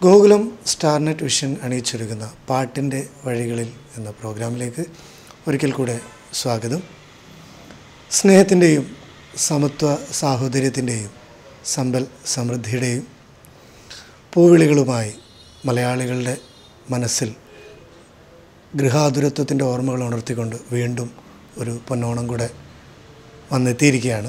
Gokulam Starnet vision അണിയിച്ചൊരുക്കുന്ന പാട്ടിൻ്റെ വഴികളിൽ എന്ന പ്രോഗ്രാമിലേക്ക് ഒരിക്കൽ കൂടെ സ്വാഗതം സ്നേഹത്തിൻ്റെയും സമത്വ സാഹോദര്യത്തിൻ്റെയും സമ്പൽ സമൃദ്ധിയുടെയും പൂവിളികളുമായി മലയാളികളുടെ മനസ്സിൽ ഗൃഹാതുരത്വത്തിൻ്റെ ഓർമ്മകൾ ഉണർത്തിക്കൊണ്ട് വീണ്ടും ഒരു പൊന്നോണം കൂടെ വന്നെത്തിയിരിക്കുകയാണ്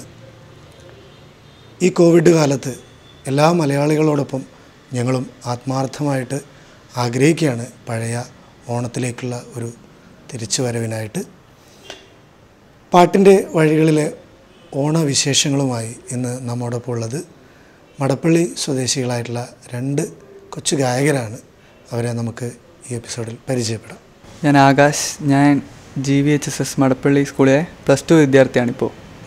ഈ കോവിഡ് കാലത്ത് എല്ലാ മലയാളികളോടൊപ്പം ഞങ്ങളും ആത്മാർത്ഥമായിട്ട് ആഗ്രഹിക്കുകയാണ് പഴയ ഓണത്തിലേക്കുള്ള ഒരു തിരിച്ചുവരവിനായിട്ട് പാട്ടിൻ്റെ വഴികളിലെ ഓണവിശേഷങ്ങളുമായി ഇന്ന് നമ്മോടൊപ്പം ഉള്ളത് മടപ്പള്ളി സ്വദേശികളായിട്ടുള്ള രണ്ട് കൊച്ചു ഗായകരാണ് അവരെ നമുക്ക് ഈ എപ്പിസോഡിൽ പരിചയപ്പെടാം ഞാൻ ആകാശ് ഞാൻ G V H S S Madappally സ്കൂളിലെ പ്ലസ് ടു വിദ്യാർത്ഥിയാണിപ്പോൾ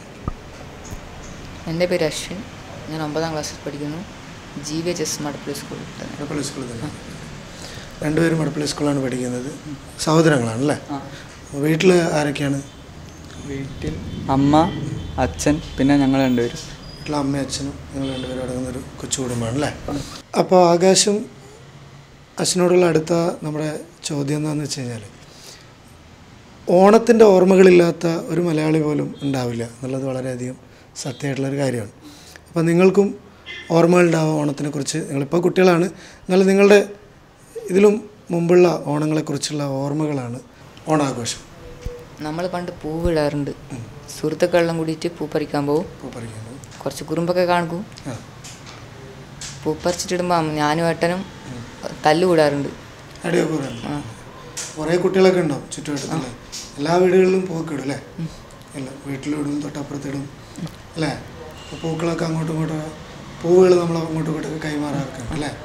എൻ്റെ പേര് അശ്വിൻ ഞാൻ ഒമ്പതാം ക്ലാസ്സിൽ പഠിക്കുന്നു G V H S Madappally സ്കൂളിൽ തന്നെ മടപ്പള്ളി സ്കൂളിൽ തന്നെ രണ്ടുപേരും മടപ്പള്ളി സ്കൂളിലാണ് പഠിക്കുന്നത് സഹോദരങ്ങളാണ് അല്ലേ വീട്ടിൽ ആരൊക്കെയാണ് വീട്ടിൽ അമ്മ അച്ഛൻ പിന്നെ ഞങ്ങൾ രണ്ടുപേരും വീട്ടിലെ അമ്മയും അച്ഛനും നിങ്ങൾ രണ്ടുപേരും അടങ്ങുന്ന ഒരു കൊച്ചു കുടുംബമാണ് അല്ലേ അപ്പോൾ ആകാശം അച്ഛനോടുള്ള അടുത്ത നമ്മുടെ ചോദ്യം എന്താണെന്ന് വെച്ച് കഴിഞ്ഞാൽ ഓണത്തിൻ്റെ ഓർമ്മകളില്ലാത്ത ഒരു മലയാളി പോലും ഉണ്ടാവില്ല എന്നുള്ളത് വളരെയധികം സത്യമായിട്ടുള്ളൊരു കാര്യമാണ് അപ്പോൾ നിങ്ങൾക്കും ഓർമ്മകളുണ്ടാവും ഓണത്തിനെക്കുറിച്ച് നിങ്ങളിപ്പോൾ കുട്ടികളാണ് എന്നാലും നിങ്ങളുടെ ഇതിലും മുമ്പുള്ള ഓണങ്ങളെക്കുറിച്ചുള്ള ഓർമ്മകളാണ് ഓണാഘോഷം നമ്മൾ പണ്ട് പൂവിടാറുണ്ട് സുഹൃത്തുക്കളെല്ലാം കൂടിയിട്ട് പൂ പറിക്കാൻ പോകും ഇപ്പോൾ പറയുന്നത് കുറച്ച് കുറുമ്പൊക്കെ കാണിക്കും ആ പൂ പറിച്ചിട്ടിടുമ്പോൾ ഞാനും ഏട്ടനും തല്ലുകൂടാറുണ്ട് അടിയൊക്കെ പറയാം കുറേ കുട്ടികളൊക്കെ ഉണ്ടാവും ചുറ്റുവട്ടത്തല്ലേ എല്ലാ വീടുകളിലും പൂവൊക്കെ ഇടും അല്ലേ ഇല്ല വീട്ടിലിടും തൊട്ടപ്പുറത്തിടും അല്ലേ അപ്പോൾ പൂക്കളൊക്കെ അങ്ങോട്ടും ഇങ്ങോട്ടും പൂവുകൾ നമ്മൾ അങ്ങോട്ടും ഇങ്ങോട്ടൊക്കെ കൈമാറാറൊക്കെ ഉണ്ട് അല്ലേ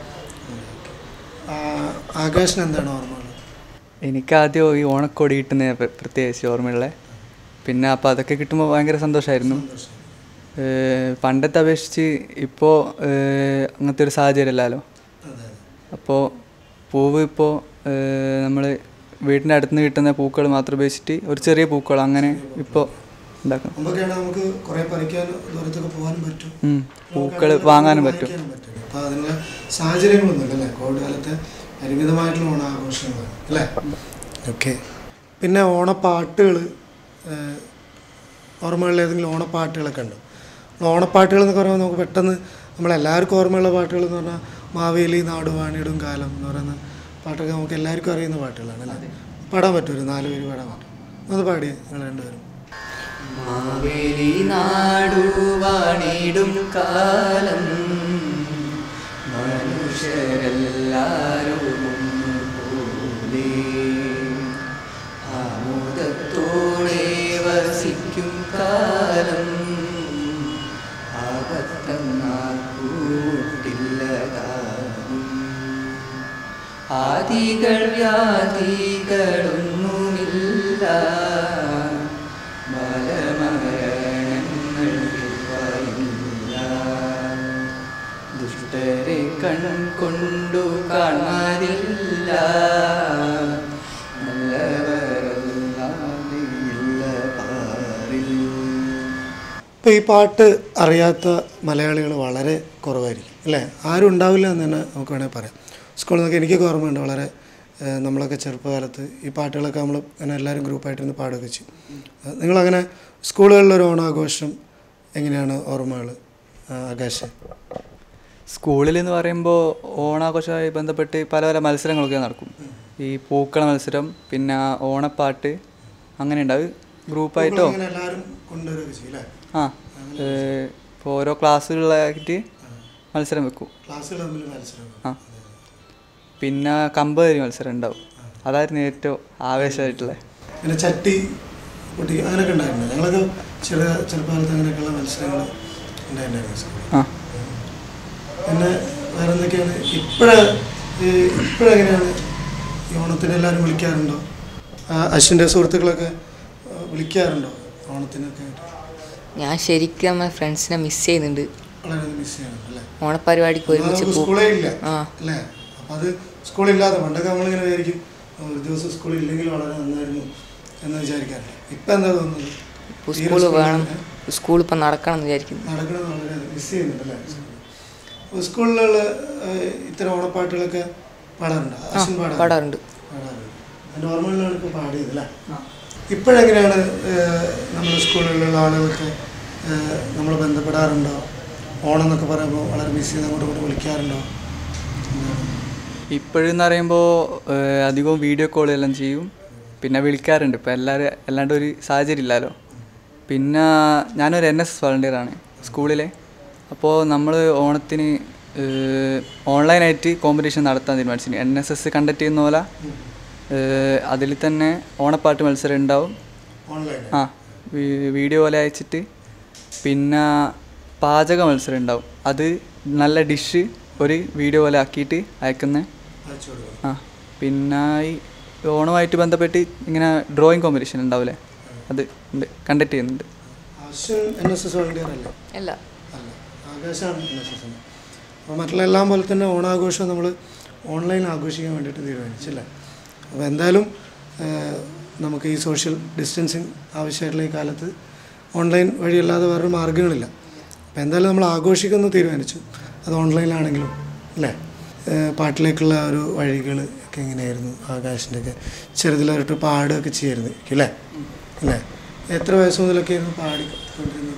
ആ, ആകാശിന് എന്താണ് ഓർമ്മകൾ എനിക്കാദ്യം ഈ ഓണക്കോടി കിട്ടുന്ന പ്ര- പ്രത്യേകിച്ച് ഓർമ്മയുള്ള പിന്നെ അപ്പോൾ അതൊക്കെ കിട്ടുമ്പോൾ ഭയങ്കര സന്തോഷമായിരുന്നു ഏഹ് പണ്ടത്തെ അപേക്ഷിച്ച് ഇപ്പോൾ അങ്ങനത്തെ ഒരു സാഹചര്യമല്ലല്ലോ അതെ അപ്പോൾ പൂവ് ഇപ്പോൾ നമ്മൾ വീടിൻ്റെ അടുത്ത് നിന്ന് കിട്ടുന്ന പൂക്കൾ മാത്രം ഉപയോഗിച്ചിട്ട് ഒരു ചെറിയ പൂക്കൾ അങ്ങനെ ഇപ്പോൾ ഉണ്ടാക്കണം മുമ്പൊക്കെയാണ് നമുക്ക് കുറേ പറിക്കാൻ ദൂരത്തൊക്കെ പോകാനും പറ്റും ഉം. പൂക്കൾ വാങ്ങാനും പറ്റും അപ്പോൾ അതിനുള്ള സാഹചര്യങ്ങളൊന്നുമില്ല അല്ലേ കോവിഡ് കാലത്തെ പരിമിതമായിട്ടുള്ള ഓണാഘോഷങ്ങളാണ് അല്ലേ ഓക്കെ പിന്നെ ഓണപ്പാട്ടുകൾ ഓർമ്മകളിൽ ഏതെങ്കിലും ഓണപ്പാട്ടുകളൊക്കെ ഉണ്ടോ ഓണപ്പാട്ടുകൾ എന്നൊക്കെ പറയുമ്പോൾ നമുക്ക് പെട്ടെന്ന് നമ്മളെല്ലാവർക്കും ഓർമ്മയുള്ള പാട്ടുകൾ എന്ന് പറഞ്ഞാൽ മാവേലി നാടുവാണിടും കാലം എന്ന് പറയുന്ന പാട്ടൊക്കെ നമുക്ക് എല്ലാവർക്കും അറിയുന്ന പാട്ടുകളാണ് അല്ലേ പാടാൻ പറ്റും ഒരു നാല് പേര് പാടാൻ പറ്റും ഒന്ന് പാടിയേ നിങ്ങൾ രണ്ടുപേരും മാവേലി നാടുവാണിടും കാലം മനുഷ്യരെല്ലാരും ഒന്നുപോലെ ആമോദത്തോടെ വസിക്കും കാലം ആപത്തങ്ങാക്കൂട്ടില്ലതാകും ആദികൾ വ്യാധികളൊന്നുമില്ല മലമരണങ്ങൾ ഇവയില്ല ദുഷ്ടരെ കൺ കൊണ്ടു കാണാനില്ല നല്ലവരല്ലാതെ ഇല്ല പാരിൽ ഇപ്പോൾ ഈ പാട്ട് അറിയാത്ത മലയാളികൾ വളരെ കുറവായിരിക്കും അല്ലേ ആരും ഉണ്ടാവില്ല എന്ന് തന്നെ നമുക്ക് വേണമെങ്കിൽ പറയാം സ്കൂളിൽ നിന്നൊക്കെ എനിക്കൊക്കെ ഓർമ്മയുണ്ട് വളരെ ഏഹ്, നമ്മളൊക്കെ ചെറുപ്പകാലത്ത് ഈ പാട്ടുകളൊക്കെ നമ്മൾ അങ്ങനെ എല്ലാവരും ഗ്രൂപ്പായിട്ടിരുന്ന് പാടുകയൊക്കെ ചെയ്യും ഏഹ്, നിങ്ങളങ്ങനെ സ്കൂളുകളിലൊരു ഓണാഘോഷം എങ്ങനെയാണ് ഓർമ്മകൾ ആകാശ് സ്കൂളിൽ എന്ന് പറയുമ്പോൾ ഓണാഘോഷവുമായി ബന്ധപ്പെട്ട് പല പല മത്സരങ്ങളൊക്കെ നടക്കും ഈ പൂക്കള മത്സരം പിന്നെ ഓണപ്പാട്ട് അങ്ങനെ ഉണ്ടാവും ഗ്രൂപ്പായിട്ടോ അങ്ങനെ എല്ലാവരും കൊണ്ടുവരികയൊക്കെ ചെയ്യും അല്ലേ ആ ഇപ്പോൾ ഓരോ ക്ലാസ്സുകളിലായിട്ട് മത്സരം വെക്കും ക്ലാസ്സുകൾ തമ്മിൽ മത്സരം ആ പിന്നെ കമ്പ് കയറി മത്സരം ഉണ്ടാവും അതായിരുന്നു ഏറ്റവും ആവേശമായിട്ടുള്ളത് പിന്നെ ചട്ടി പൊട്ടി അങ്ങനെയൊക്കെ ഉണ്ടായിരുന്നു ഞങ്ങളൊക്കെ ചെറിയ ചെറുപ്പകാലത്ത് അങ്ങനെയൊക്കെയുള്ള മത്സരങ്ങൾ ഉണ്ടായിട്ടുണ്ടായിരുന്നു സ്കൂളിൽ ആ പിന്നെ വേറെ എന്തൊക്കെയാണ് ഇപ്പോഴ് ഇപ്പോഴെങ്ങനെയാണ് ഈ ഓണത്തിന് എല്ലാവരും വിളിക്കാറുണ്ടോ ആ, അശ്വിൻ്റെ സുഹൃത്തുക്കളൊക്കെ ആ, വിളിക്കാറുണ്ടോ ഓണത്തിനൊക്കെ ആയിട്ട് ഞാൻ ശരിക്കും നമ്മുടെ ഫ്രണ്ട്സിനെ മിസ് ചെയ്യുന്നുണ്ട് വളരെ മിസ് ചെയ്യുന്നുണ്ട് അല്ലേ ഓണപ്പരിപാടിക്ക് ഒരുമിച്ച് നമുക്ക് പൂ സ്കൂളേ ഇല്ല ആ അല്ലേ അപ്പം അത് സ്കൂളില്ലാതെ പണ്ടൊക്കെ നമ്മളിങ്ങനെ വിചാരിക്കും "ആ, ഒരു ദിവസം സ്കൂളിൽ ഇല്ലെങ്കിൽ വളരെ നന്നായിരുന്നു എന്ന് വിചാരിക്കാറില്ല ഇപ്പം എന്താ തോന്നുന്നത് ഇപ്പോൾ സ്കൂൾ വേണം സ്കൂൾ ഇപ്പം നടക്കണം എന്ന് വിചാരിക്കുന്നു നടക്കണം വളരെ മിസ് ചെയ്യുന്നുണ്ട് അല്ലേ സ്കൂളിലുള്ള ഏഹ്, ഇത്തരം ഓണപ്പാട്ടുകളൊക്കെ പാടാറുണ്ട് അശ്വിൻ പാടാറുണ്ട് പാടാറുണ്ട് പാടാറുണ്ട് എൻ്റെ ഓർമ്മകളിലാണ് ഇപ്പോൾ പാടിയത് അല്ലേ ഇപ്പോഴെങ്ങനെയാണ് നമ്മുടെ സ്കൂളുകളിലുള്ള ആളുകളൊക്കെ നമ്മൾ ബന്ധപ്പെടാറുണ്ടോ ഓണം എന്നൊക്കെ പറയുമ്പോൾ വളരെ മിസ് ചെയ്ത് അങ്ങോട്ട് ഇങ്ങോട്ട് വിളിക്കാറുണ്ടോ എന്താണ്? ഇപ്പോഴെന്ന് പറയുമ്പോൾ അധികവും വീഡിയോ കോളെല്ലാം ചെയ്യും പിന്നെ വിളിക്കാറുണ്ട് ഇപ്പോൾ എല്ലാവരും അല്ലാണ്ട് ഒരു സാഹചര്യം ഇല്ലല്ലോ പിന്നെ ഞാനൊരു എൻ എസ് എസ് വളണ്ടിയറാണ് സ്കൂളിലെ അപ്പോൾ നമ്മൾ ഓണത്തിന് ഓൺലൈനായിട്ട് കോമ്പറ്റീഷൻ നടത്താൻ തീരുമാനിച്ചു എൻ എസ് എസ് കണ്ടക്ട് ചെയ്യുന്ന പോലെ അതിൽ തന്നെ ഓണപ്പാട്ട് മത്സരം ഉണ്ടാവും ഓൺലൈൻ ആ വീ- വീഡിയോ പോലെ അയച്ചിട്ട് പിന്നെ പാചക മത്സരം ഉണ്ടാവും അത് നല്ല ഡിഷ് ഒരു വീഡിയോ പോലെ ആക്കിയിട്ട് അയക്കുന്ന അയച്ചു കൊടുക്കും ആ പിന്നെ ഈ ഓണവുമായിട്ട് ബന്ധപ്പെട്ട് ഇങ്ങനെ ഡ്രോയിങ് കോമ്പറ്റീഷൻ ഉണ്ടാവില്ലേ അത് ഉണ്ട് കണ്ടക്ട് ചെയ്യുന്നുണ്ട് Ashwin N S S volunteer അല്ലേ അല്ല അല്ല ആകാശമാണ് എൻ എസ് എസ് അപ്പോൾ മറ്റുള്ള എല്ലാം പോലെ തന്നെ ഓണാഘോഷം നമ്മൾ ഓൺലൈൻ ആഘോഷിക്കാൻ വേണ്ടിയിട്ട് തീരുമാനിച്ചല്ലേ അപ്പോൾ എന്തായാലും ഏഹ്, നമുക്ക് ഈ സോഷ്യൽ ഡിസ്റ്റൻസിങ് ആവശ്യമായിട്ടുള്ള ഈ കാലത്ത് ഓൺലൈൻ വഴിയല്ലാതെ വേറൊരു മാർഗ്ഗങ്ങളില്ല അപ്പോൾ എന്തായാലും നമ്മൾ ആഘോഷിക്കുന്നു തീരുമാനിച്ചു അത് ഓൺലൈനിലാണെങ്കിലും അല്ലേ ഏഹ്, പാട്ടിലേക്കുള്ള ഒരു വഴികൾ ഒക്കെ എങ്ങനെയായിരുന്നു ആകാശിൻ്റെ ഒക്കെ ചെറുതിലായിട്ട് പാടുകയൊക്കെ ചെയ്യായിരുന്നു അല്ലേ അല്ലേ എത്ര വയസ്സ് മുതലൊക്കെയായിരുന്നു പാടിക്കൊണ്ടിരുന്നത്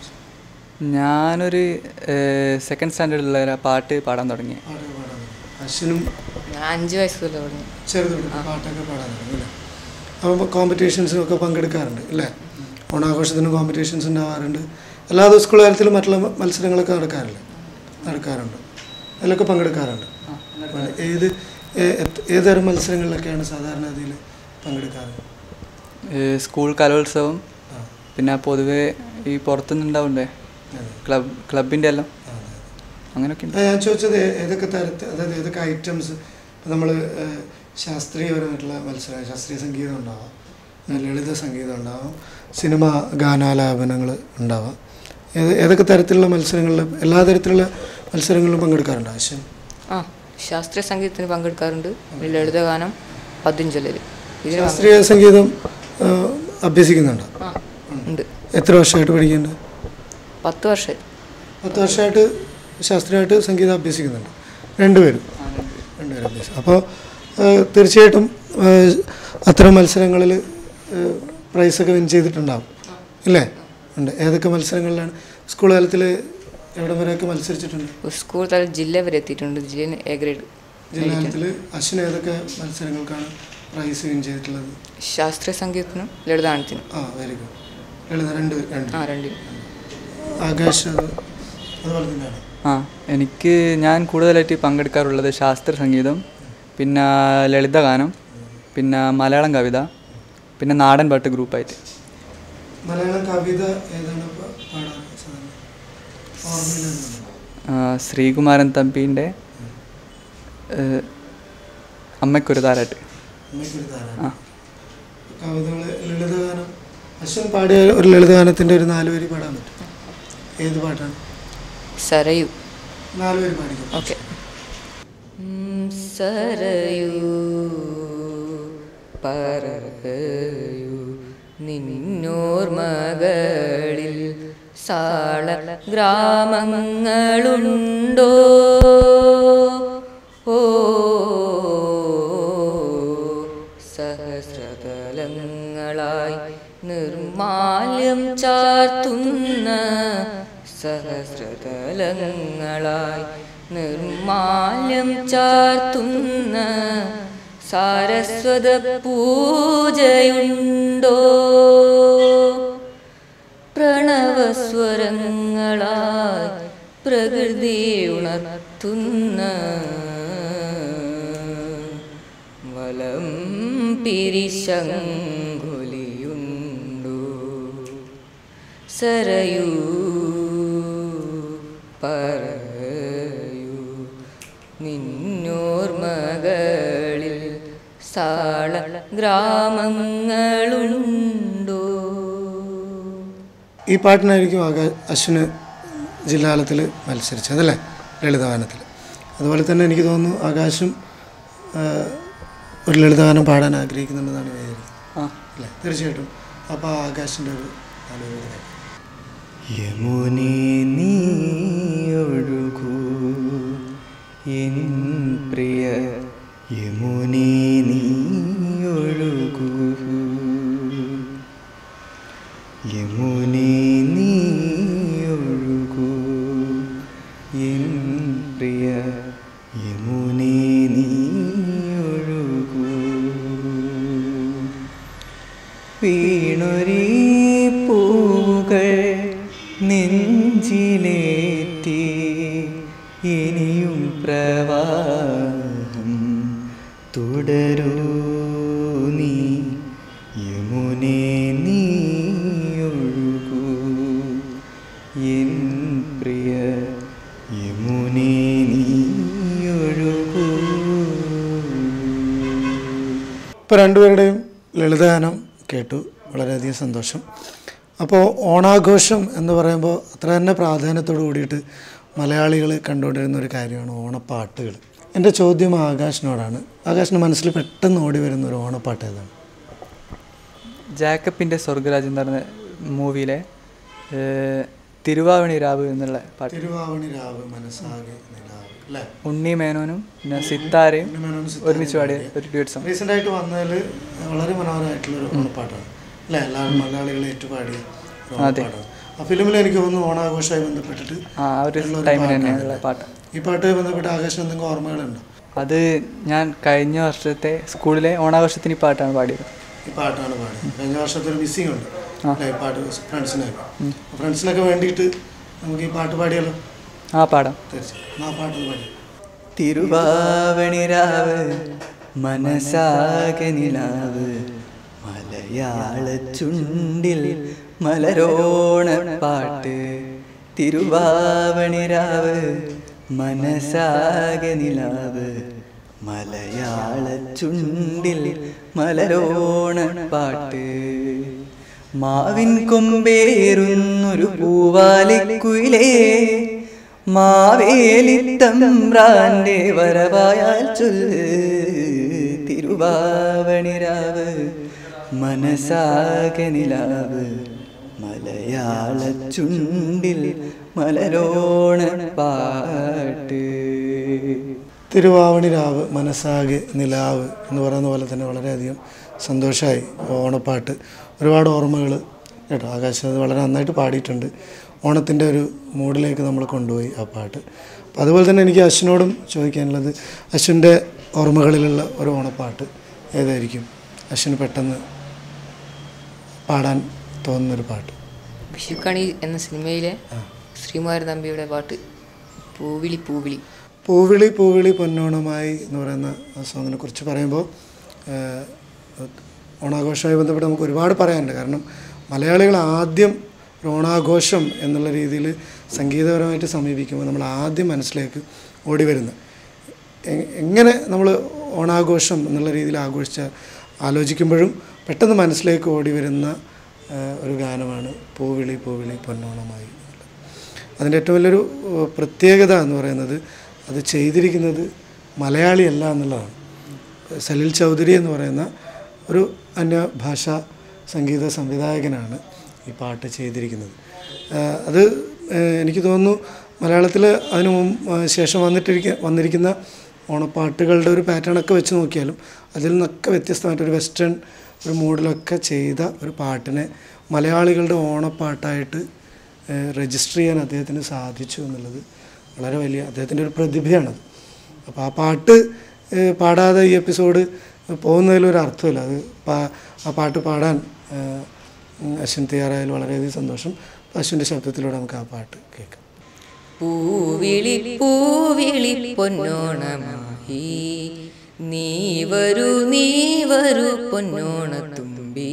ഞാനൊരു സെക്കൻഡ് സ്റ്റാൻഡേർഡിലുള്ള ഒരു പാട്ട് പാടാൻ തുടങ്ങി പാട്ട് പാടാൻ അശ്വിനും ഞാൻ അഞ്ച് വയസ്സ് തൊട്ട് തുടങ്ങി ചെറുതുകൊണ്ട് പാട്ടൊക്കെ പാടാൻ തുടങ്ങി അല്ലേ അപ്പോൾ കോമ്പറ്റീഷൻസിനും ഒക്കെ പങ്കെടുക്കാറുണ്ട് അല്ലേ ഓണാഘോഷത്തിന് കോമ്പറ്റീഷൻസ് ഉണ്ടാവാറുണ്ട് എല്ലാ ദിവസവും സ്കൂൾ തലത്തിലും മറ്റുള്ള മ- മത്സരങ്ങളൊക്കെ നടക്കാറില്ല നടക്കാറുണ്ട് അതിലൊക്കെ പങ്കെടുക്കാറുണ്ട് ഏത് ഏ- എത്- ഏതുതരം മത്സരങ്ങളിലൊക്കെയാണ് സാധാരണ അതിൽ പങ്കെടുക്കാറ് ഏഹ് സ്കൂൾ കലോത്സവം ആ പിന്നെ പൊതുവേ ഈ പുറത്തുനിന്ന് ഉണ്ടാവണ്ടേ അതെ. ക്ലബ് ക്ലബിൻ്റെ എല്ലാം ആ, അതെ. അങ്ങനെയൊക്കെ ഉണ്ട് ആ, ഞാൻ ചോദിച്ചത് ഏ- ഏതൊക്കെ തരത്തിൽ അതായത് ഏതൊക്കെ ഐറ്റംസ് ഇപ്പം നമ്മൾ ശാസ്ത്രീയപരമായിട്ടുള്ള മത്സരം ശാസ്ത്രീയ സംഗീതം ഉണ്ടാവാം ഏ, ലളിത സംഗീതം ഉണ്ടാവാം സിനിമ ഗാനാലാപനങ്ങൾ ഉണ്ടാവാം ഏത് ഏതൊക്കെ തരത്തിലുള്ള മത്സരങ്ങളിൽ എല്ലാ തരത്തിലുള്ള മത്സരങ്ങളിലും പങ്കെടുക്കാറുണ്ട് ആവശ്യം ആ ശാസ്ത്രീയ സംഗീതത്തിന് പങ്കെടുക്കാറുണ്ട് പിന്നെ ലളിതഗാനം പദ്യഞ്ചൊല്ലൽ ഇതിന് ശാസ്ത്രീയ സംഗീതം ആ, അഭ്യസിക്കുന്നുണ്ടോ ആ ഉണ്ട് എത്ര വർഷമായിട്ട് പഠിക്കുന്നുണ്ട് പത്ത് വർഷം പത്ത് വർഷമായിട്ട് ശാസ്ത്രീയമായിട്ട് സംഗീതം അഭ്യസിക്കുന്നുണ്ട് രണ്ടുപേരും രണ്ടുപേരും അഭ്യസിക്കും അപ്പോൾ തീർച്ചയായിട്ടും ആ, അത്തരം മത്സരങ്ങളിൽ പ്രൈസൊക്കെ വിൻ ചെയ്തിട്ടുണ്ടാവും ഇല്ലേ ഉണ്ട് ഏതൊക്കെ മത്സരങ്ങളിലാണ് സ്കൂൾ തലത്തിൽ എവിടെ വരെയൊക്കെ മത്സരിച്ചിട്ടുണ്ട് സ്കൂൾ തലം ജില്ല വരെ എത്തിയിട്ടുണ്ട് ജില്ലയിൽ എ ഗ്രേഡ് ജില്ലാ തലത്തിൽ അശ്വിൻ ഏതൊക്കെ മത്സരങ്ങൾക്കാണ് പ്രൈസ് വിൻ ചെയ്തിട്ടുള്ളത് ശാസ്ത്രീയ സംഗീതത്തിനും ലളിതഗാനത്തിനും ആ വെരി ഗുഡ് ലളിത രണ്ട് രണ്ട് ആ രണ്ടിനും ആകാശ് അത് അതുപോലെ തന്നെയാണ് ആ എനിക്ക് ഞാൻ കൂടുതലായിട്ട് പങ്കെടുക്കാറുള്ളത് ശാസ്ത്ര സംഗീതം പിന്നെ ലളിതഗാനം പിന്നെ മലയാളം കവിത പിന്നെ നാടൻ പാട്ട് ഗ്രൂപ്പായിട്ട് മലയാളം കവിത ഏതാണ് പ- പാടാറ് സാധാരണ ഓർമ്മയിലുണ്ടോ ആ, ശ്രീകുമാരൻ തമ്പീൻ്റെ ഏഹ്, അമ്മയ്ക്കൊരു താരാട്ട് അമ്മയ്ക്കൊരു താരാണ് ആ കവിതകള് ലളിതഗാനം അശ്വൻ പാടിയ ഒരു ലളിതഗാനത്തിൻ്റെ ഒരു നാല് വരി പാടാൻ പറ്റും ഏത് പാട്ടാണ് സരയു നാല് വരി പാടിക്കും ഓക്കെ സരയൂ പറയൂ നിന്നോർമകളിൽ സാള ഗ്രാമങ്ങളുണ്ടോ ഓ സഹസ്രതലങ്ങളായി നിർമാല്യം ചാർത്തുന്ന സഹസ്രതലങ്ങളായി നിർമാല്യം ചാർത്തുന്ന സാരസ്വത പൂജയുണ്ടോ പ്രണവസ്വരങ്ങളായി പ്രകൃതി ഉണർത്തുന്ന വലം പിരിശങ്കുലിയുണ്ടോ സരയൂ പറയൂ നിന്നോർമകളിൽ സാള ഗ്രാമങ്ങളുണ്ടോ ഈ പാട്ടിനായിരിക്കും ആകാ അശ്വിന് ജില്ലാതലത്തിൽ മത്സരിച്ചത് അല്ലേ ലളിതഗാനത്തിൽ അതുപോലെ തന്നെ എനിക്ക് തോന്നുന്നു ആകാശും ആ, ഒരു ലളിതഗാനം പാടാൻ ആഗ്രഹിക്കുന്നുണ്ടെന്നാണ് വിചാരിക്കുന്നത് ആ അല്ലേ തീർച്ചയായിട്ടും അപ്പോൾ ആകാശിൻ്റെ ഒരു നല്ലൊരു ഇതായി. യമുനേ നീ ഒഴുകൂ എൻ പ്രിയ യമുനേ നീ ഒഴുകൂ യമുനേ നീ ഒഴുകൂ എൻ പ്രിയ യമുനേ നീ ഒഴുകൂ വീണൊരീ പൂകൾ നെഞ്ചിലേറ്റി ഇനിയും പ്രവാഹം തുടരൂ നീ യമുനെ നീ ഒഴുകൂ എൻ പ്രിയ യമുനെ നീ ഒഴുകൂ ഇപ്പോൾ രണ്ടുപേരുടെയും ലളിതഗാനം കേട്ടു വളരെയധികം സന്തോഷം അപ്പോൾ ഓണാഘോഷം എന്ന് പറയുമ്പോൾ അത്ര തന്നെ പ്രാധാന്യത്തോട് കൂടിയിട്ട് മലയാളികൾ കണ്ടുകൊണ്ടിരുന്ന ഒരു കാര്യമാണ് ഓണപ്പാട്ടുകൾ എൻ്റെ ചോദ്യം ആകാശിനോടാണ് ആകാശിൻ്റെ മനസ്സിൽ പെട്ടെന്ന് ഓടി വരുന്ന ഒരു ഓണപ്പാട്ട് ഏതാണ് ജാക്കബിൻ്റെ സ്വർഗരാജ് എന്ന് പറഞ്ഞ മൂവിയിലെ ഏഹ്, തിരുവാവണി രാവ് എന്നുള്ള പാട്ട് തിരുവാവണി രാവ് മനസ്സാകെ നിലാവ് അല്ലേ ഉണ്ണി മേനോനും പിന്നെ സിത്താരയും ഒരുമിച്ച് പാടിയ ഒരു ഡ്യൂറ്റ് സോങ് റീസെൻ്റ് ആയിട്ട് വന്നതിൽ വളരെ മനോഹരമായിട്ടുള്ള ഒരു ഓണപ്പാട്ടാണ് അല്ലേ എല്ലാവരും മലയാളികൾ ഏറ്റുപാടിയ ഒരു ഓണപ്പാട്ടാണ് ആ ഫിലിമിൽ എനിക്ക് തോന്നുന്നു ഓണാഘോഷമായി ബന്ധപ്പെട്ടിട്ട് ആ ആ ഒരു ടൈമിൽ തന്നെയുള്ള പാട്ട് ഈ പാട്ടുമായി ബന്ധപ്പെട്ട് ആകാശം എന്തെങ്കിലും ഓർമ്മകളുണ്ടോ അത് ഞാൻ കഴിഞ്ഞ വർഷത്തെ സ്കൂളിലെ ഓണാഘോഷത്തിന് ഈ പാട്ടാണ് പാടിയത് ഈ പാട്ടാണ് പാടുന്നത് കഴിഞ്ഞ വർഷത്തെ ഒരു മിസ്സിംഗ് ഉണ്ട് അല്ലേ ഈ പാട്ട് ഫ്രണ്ട്സിനൊക്കെ ഫ്രണ്ട്സിനൊക്കെ വേണ്ടിയിട്ട് നമുക്ക് ഈ പാട്ട് പാടിയാലോ ആ പാടാം തീർച്ചയായും എന്നാ ആ പാട്ടൊന്ന് പാടി തിരുവാവണി രാവ് മനസാകെ നിലാവ് മലയാള ചുണ്ടിൽ മലരോണ പാട്ട് തിരുവാവണി രാവ് മനസാകെ നിലാവ് മലയാള ചുണ്ടിൽ മലരോണ പാട്ട് മാവിൻ കൊമ്പേറുന്നൊരു പൂവാലിക്കുയിലേ മാവേലിത്തമ്പ്രാന്റെ വരവായാൽ ചൊല്ല് തിരുവാവണിരാവ് മനസാകെ നിലാവ് മലയാള ചുണ്ടിൽ മലരോണ പാട്ട് തിരുവാവണി രാവ് മനസ്സാകെ നിലാവ് എന്ന് പറയുന്ന പോലെ തന്നെ വളരെയധികം സന്തോഷമായി ഓണപ്പാട്ട് ഒരുപാട് ഓർമ്മകൾ കേട്ടോ ആകാശം അത് വളരെ നന്നായിട്ട് പാടിയിട്ടുണ്ട് ഓണത്തിൻ്റെ ഒരു മൂഡിലേക്ക് നമ്മൾ കൊണ്ടുപോയി ആ പാട്ട് അപ്പോൾ അതുപോലെ തന്നെ എനിക്ക് അശ്വിനോടും ചോദിക്കാനുള്ളത് അശ്വിൻ്റെ ഓർമ്മകളിലുള്ള ഒരു ഓണപ്പാട്ട് ഏതായിരിക്കും അശ്വിന് പെട്ടെന്ന് പാടാൻ തോന്നുന്നൊരു പാട്ട് വിഷുക്കണി എന്ന സിനിമയിലെ ശ്രീകുമാരൻ തമ്പിയുടെ പാട്ട് പൂവിളി പൂവിളി പൂവിളി പൂവിളി പൊന്നോണമായി എന്ന് പറയുന്ന ആ സോങ്ങിനെ കുറിച്ച് പറയുമ്പോൾ ഏഹ്, ഓണാഘോഷവുമായി ബന്ധപ്പെട്ട് നമുക്ക് ഒരുപാട് പറയാനുണ്ട് കാരണം മലയാളികൾ ആദ്യം ഒരു ഓണാഘോഷം എന്നുള്ള രീതിയിൽ സംഗീതപരമായിട്ട് സമീപിക്കുമ്പോൾ നമ്മൾ ആദ്യം മനസ്സിലേക്ക് ഓടി വരുന്നത് എ- എങ്ങനെ നമ്മൾ ഓണാഘോഷം എന്നുള്ള രീതിയിൽ ആഘോഷിച്ച ആലോചിക്കുമ്പോഴും പെട്ടെന്ന് മനസ്സിലേക്ക് ഓടി വരുന്ന ഏഹ്, ഒരു ഗാനമാണ് പൂവിളി പൂവിളി പൊന്നോണമായി എന്നുള്ളത്. അതിൻ്റെ ഏറ്റവും വലിയൊരു ഏഹ്, പ്രത്യേകത എന്ന് പറയുന്നത് അത് ചെയ്തിരിക്കുന്നത് മലയാളിയല്ല എന്നുള്ളതാണ് സലിൽ ചൗധരി എന്ന് പറയുന്ന ഒരു അന്യഭാഷാ സംഗീത സംവിധായകനാണ് ഈ പാട്ട് ചെയ്തിരിക്കുന്നത് ഏഹ്, അത് ഏഹ്, എനിക്ക് തോന്നുന്നു മലയാളത്തിൽ അതിനു മുമ്പ് ഏഹ്, ശേഷം വന്നിട്ടിരിക്ക വന്നിരിക്കുന്ന ഓണപ്പാട്ടുകളുടെ ഒരു പാറ്റേണൊക്കെ വെച്ച് നോക്കിയാലും അതിൽ നിന്നൊക്കെ വ്യത്യസ്തമായിട്ടൊരു വെസ്റ്റേൺ ഒരു മൂഡിലൊക്കെ ചെയ്ത ഒരു പാട്ടിനെ മലയാളികളുടെ ഓണപ്പാട്ടായിട്ട് രജിസ്റ്റർ ചെയ്യാൻ അദ്ദേഹത്തിന് സാധിച്ചു എന്നുള്ളത് വളരെ വലിയ അദ്ദേഹത്തിൻ്റെ ഒരു പ്രതിഭയാണത് അപ്പോൾ ആ പാട്ട് ഏഹ്, പാടാതെ ഈ എപ്പിസോഡ് പോകുന്നതിലൊരു അർത്ഥമില്ല അത് പാ- ആ പാട്ട് പാടാൻ ഏഹ്, ഉം, അശ്വിൻ തയ്യാറായാലും വളരെയധികം സന്തോഷം അപ്പോൾ അശ്വിൻ്റെ ശബ്ദത്തിലൂടെ നമുക്ക് ആ പാട്ട് കേൾക്കാം പൂവിളി പൂവിളി പൊന്നോണമായി നീ വരൂ നീ വരൂ പൊന്നോണ തുമ്പി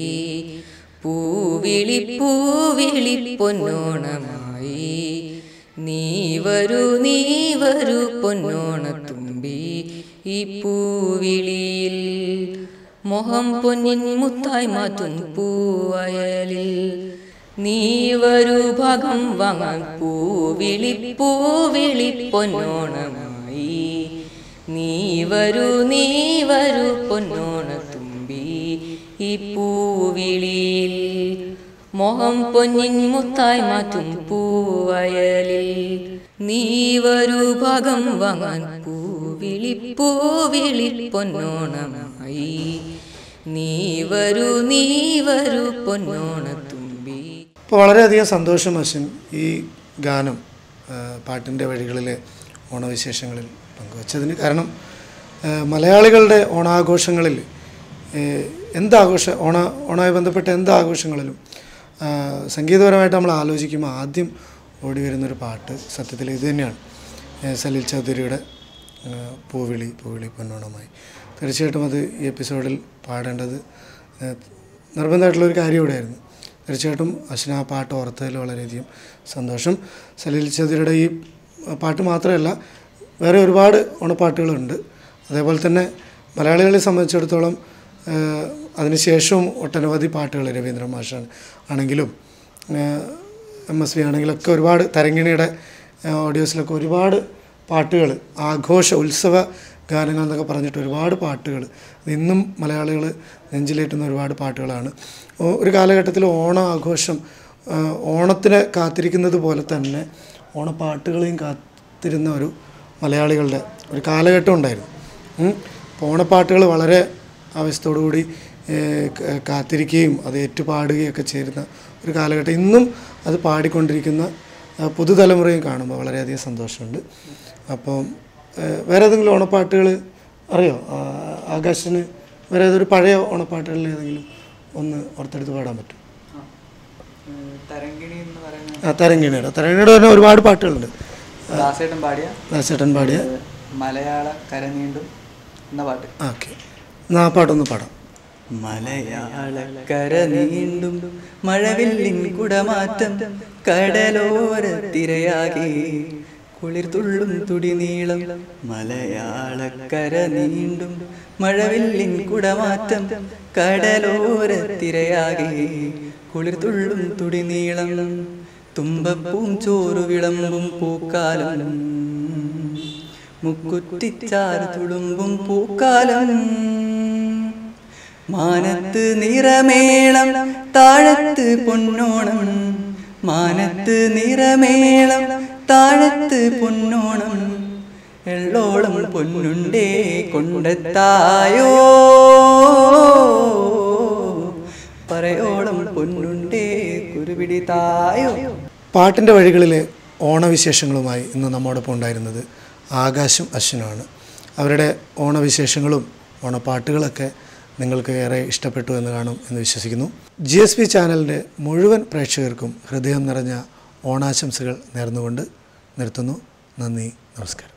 പൂവിളി പൂവിളി പൊന്നോണമായി നീ വരൂ നീ വരൂ പൊന്നോണ തുമ്പി ഈ പൂവിളിയിൽ മോഹം പൊന്നിൻ മുത്തായി മാറ്റും പൂവയലിൽ നീ വരൂ ഭാഗം വാങ്ങാൻ പൂവിളി പൂവിളി പൊന്നോണമായി നീ വരൂ നീ വരൂ പൊന്നോണ തുമ്പി ഈ പൂവിളിയിൽ മോഹം പൊന്നിൻ മുത്തായി മാറ്റും പൂവയലിൽ നീ വരൂ ഭാഗം വാങ്ങാൻ പൂവിളി പൂവിളി പൊന്നോണമായി നീ വരൂ നീ വരൂ പൊന്നോണത്തുമ്പി അപ്പോൾ വളരെയധികം സന്തോഷം അശ്വിൻ ഈ ഗാനം ആ, പാട്ടിൻ്റെ വഴികളിലെ ഓണവിശേഷങ്ങളിൽ പങ്കുവച്ചതിന് കാരണം ആ, മലയാളികളുടെ ഓണാഘോഷങ്ങളിൽ ഏ, എന്താഘോഷ ഓണ ഓണവുമായി ബന്ധപ്പെട്ട എന്ത് ആഘോഷങ്ങളിലും ആ, സംഗീതപരമായിട്ട് നമ്മൾ ആലോചിക്കുമ്പോൾ ആദ്യം ഓടി വരുന്നൊരു പാട്ട് സത്യത്തിൽ ഇത് തന്നെയാണ് ഏ, സലിൽ ചൗധരിയുടെ ആ, പൂവിളി പൂവിളി പൊന്നോണമായി തീർച്ചയായിട്ടും അത് ഈ എപ്പിസോഡിൽ പാടേണ്ടത് ഏ, നിർബന്ധമായിട്ടുള്ളൊരു കാര്യം ഇവിടെയായിരുന്നു തീർച്ചയായിട്ടും അശ്വിന ആ പാട്ട് ഓർത്തതിൽ വളരെയധികം സന്തോഷം സലീൽ ചൗധരിയുടെ ഈ പാട്ട് മാത്രമല്ല വേറെ ഒരുപാട് ഓണപ്പാട്ടുകളുണ്ട് അതേപോലെ തന്നെ മലയാളികളെ സംബന്ധിച്ചിടത്തോളം ഏഹ്, അതിനുശേഷവും ഒട്ടനവധി പാട്ടുകൾ രവീന്ദ്ര മാഷാണ് ആണെങ്കിലും എം എസ് വി ആണെങ്കിലൊക്കെ ഒരുപാട് തരങ്കിണിയുടെ ഏഹ്, ഓഡിയോസിലൊക്കെ ഒരുപാട് പാട്ടുകൾ ആഘോഷ ഉത്സവ ഗാനങ്ങൾ എന്നൊക്കെ പറഞ്ഞിട്ട് ഒരുപാട് പാട്ടുകൾ അത് ഇന്നും മലയാളികൾ നെഞ്ചിലേറ്റുന്ന ഒരുപാട് പാട്ടുകളാണ് ഓ- ഒരു കാലഘട്ടത്തിൽ ഓണ ആഘോഷം ആ, ഓണത്തിനെ കാത്തിരിക്കുന്നത് പോലെ തന്നെ ഓണപ്പാട്ടുകളെയും കാത്തിരുന്ന ഒരു മലയാളികളുടെ ഒരു കാലഘട്ടം ഉണ്ടായിരുന്നു ഉം. അപ്പോൾ ഓണപ്പാട്ടുകൾ വളരെ ആവശ്യത്തോടുകൂടി ഏഹ്, ക- കാത്തിരിക്കുകയും അത് ഏറ്റുപാടുകയൊക്കെ ചേരുന്ന ഒരു കാലഘട്ടം ഇന്നും അത് പാടിക്കൊണ്ടിരിക്കുന്ന ആ, പുതുതലമുറയും കാണുമ്പോൾ വളരെയധികം സന്തോഷമുണ്ട് അപ്പം ഏഹ്, വേറെ ഏതെങ്കിലും ഓണപ്പാട്ടുകൾ അറിയോ ആ, ആകാശിന് വേറെ ഏതൊരു പഴയ ഓണപ്പാട്ടുകളിൽ ഏതെങ്കിലും ഒന്ന് ഓർത്തെടുത്ത് പാടാൻ പറ്റും തരങ്കിണി എന്ന് പറയുന്ന ആ തരങ്കിണിയുടെ തരങ്കിണിയുടെ തന്നെ ഒരുപാട് പാട്ടുകളുണ്ട് ദാസേട്ടൻ പാടിയ ദാസേട്ടൻ പാടിയ മലയാള കരനീണ്ടും എന്ന പാട്ട് ഓക്കെ എന്നാൽ ആ പാട്ടൊന്ന് പാടാം മലയാളക്കര നീണ്ടും മഴവില്ലിൻ കുടമാറ്റം കടലോര തിരയാകെ കുളിർ തുള്ളും തുടി നീളം മലയാളക്കര നീണ്ടും മഴവില്ലിൻ കുടമാറ്റം കടലോര തിരയാകെ കുളിർ തുള്ളും തുടി നീളം തുമ്പപ്പൂം ചോറു വിളമ്പും പൂക്കാലം മുക്കുറ്റിച്ചാറ് തുളുമ്പും പൂക്കാലം മാനത്ത് നിറമേളം താഴത്ത് പൊന്നോണം മാനത്ത് നിറമേളം താഴത്ത് പൊന്നോണം എള്ളോളം പൊന്നുണ്ടേ കൊണ്ടെത്തായോ പറയോളം പൊന്നുണ്ടേ കുരുപിടി തായോ പാട്ടിൻ്റെ വഴികളിലെ ഓണവിശേഷങ്ങളുമായി ഇന്ന് നമ്മോടൊപ്പം ഉണ്ടായിരുന്നത് ആകാശും അശ്വിനുമാണ് അവരുടെ ഓണവിശേഷങ്ങളും ഓണപ്പാട്ടുകളൊക്കെ നിങ്ങൾക്ക് ഏറെ ഇഷ്ടപ്പെട്ടു എന്ന് കാണും എന്ന് വിശ്വസിക്കുന്നു ജി എസ് പി ചാനലിൻ്റെ മുഴുവൻ പ്രേക്ഷകർക്കും ഹൃദയം നിറഞ്ഞ ഓണാശംസകൾ നേർന്നുകൊണ്ട് നിർത്തുന്നു നന്ദി നമസ്കാരം